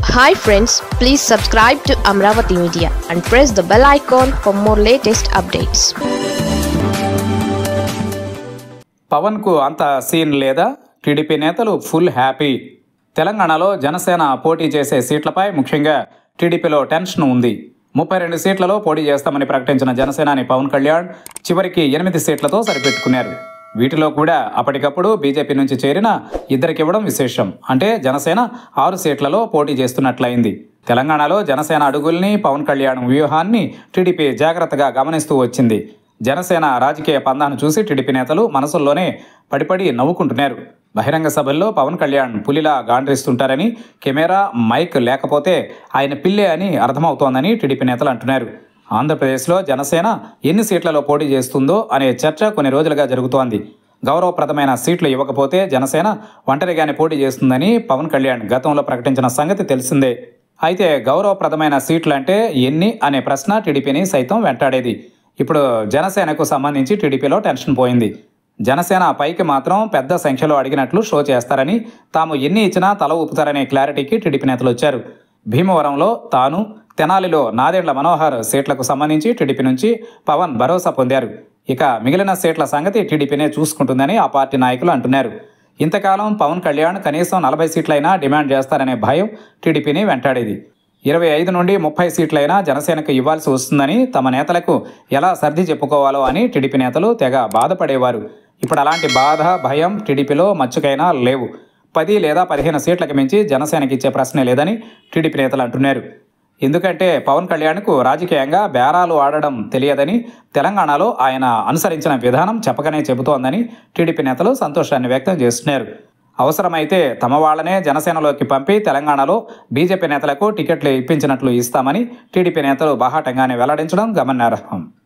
hi friends please subscribe to Amaravati media and press the bell icon for more latest updates పవన్కు అంత scene లేదా TDP నేతలు full happy తెలంగాణలో జనసేన పోటీ చేసే సీట్లపై ముఖ్యంగా టీడీపీలో టెన్షన్ ఉంది ముప్పై రెండు సీట్లలో పోటీ చేస్తామని ప్రకటించిన జనసేనాని పవన్ కళ్యాణ్ చివరికి ఎనిమిది సీట్లతో సరిపెట్టుకున్నారు వీటిలో కూడా అప్పటికప్పుడు బీజేపీ నుంచి చేరిన ఇద్దరికి ఇవ్వడం విశేషం అంటే జనసేన ఆరు సీట్లలో పోటీ చేస్తున్నట్లయింది తెలంగాణలో జనసేన అడుగుల్ని పవన్ కళ్యాణ్ వ్యూహాన్ని టీడీపీ జాగ్రత్తగా గమనిస్తూ వచ్చింది జనసేన రాజకీయ పందాను చూసి టీడీపీ నేతలు మనసుల్లోనే పడిపడి నవ్వుకుంటున్నారు బహిరంగ సభల్లో పవన్ కళ్యాణ్ పులిలా గాండ్రిస్తుంటారని కెమెరా మైక్ లేకపోతే ఆయన పిల్లే అని అర్థమవుతోందని టీడీపీ నేతలు అంటున్నారు ఆంధ్రప్రదేశ్లో జనసేన ఎన్ని సీట్లలో పోటీ చేస్తుందో అనే చర్చ కొన్ని రోజులుగా జరుగుతోంది గౌరవప్రదమైన సీట్లు ఇవ్వకపోతే జనసేన ఒంటరిగానే పోటీ చేస్తుందని పవన్ కళ్యాణ్ గతంలో ప్రకటించిన సంగతి తెలిసిందే అయితే గౌరవప్రదమైన సీట్లు అంటే ఎన్ని అనే ప్రశ్న టీడీపీని సైతం వెంటాడేది ఇప్పుడు జనసేనకు సంబంధించి టీడీపీలో టెన్షన్ పోయింది జనసేన పైకి మాత్రం పెద్ద సంఖ్యలో అడిగినట్లు షో చేస్తారని తాము ఎన్ని ఇచ్చినా తల ఊపుతారనే క్లారిటీకి టీడీపీ నేతలు వచ్చారు భీమవరంలో తాను తెనాలిలో నాదెండ్ల మనోహర్ సీట్లకు సంబంధించి టీడీపీ నుంచి పవన్ భరోసా పొందారు ఇక మిగిలిన సీట్ల సంగతి టీడీపీనే చూసుకుంటుందని ఆ పార్టీ నాయకులు అంటున్నారు ఇంతకాలం పవన్ కళ్యాణ్ కనీసం నలభై సీట్లైనా డిమాండ్ చేస్తారనే భయం టీడీపీని వెంటాడేది ఇరవై ఐదు నుండి ముప్పై సీట్లైనా జనసేనకు ఇవ్వాల్సి వస్తుందని తమ నేతలకు ఎలా సర్ది చెప్పుకోవాలో అని టీడీపీ నేతలు తెగ బాధపడేవారు ఇప్పుడు అలాంటి బాధ భయం టీడీపీలో మచ్చుకైనా లేవు పది లేదా పదిహేను సీట్లకు మించి జనసేనకి ఇచ్చే ప్రశ్నే లేదని టీడీపీ నేతలు అంటున్నారు ఎందుకంటే పవన్ కళ్యాణ్కు రాజకీయంగా బేరాలు ఆడడం తెలియదని తెలంగాణలో ఆయన అనుసరించిన విధానం చెప్పకనే చెబుతోందని టీడీపీ నేతలు సంతోషాన్ని వ్యక్తం చేస్తున్నారు అవసరమైతే తమ వాళ్ళనే జనసేనలోకి పంపి తెలంగాణలో బీజేపీ నేతలకు టికెట్లు ఇప్పించినట్లు ఇస్తామని టీడీపీ నేతలు బాహాటంగానే వెల్లడించడం గమనార్హం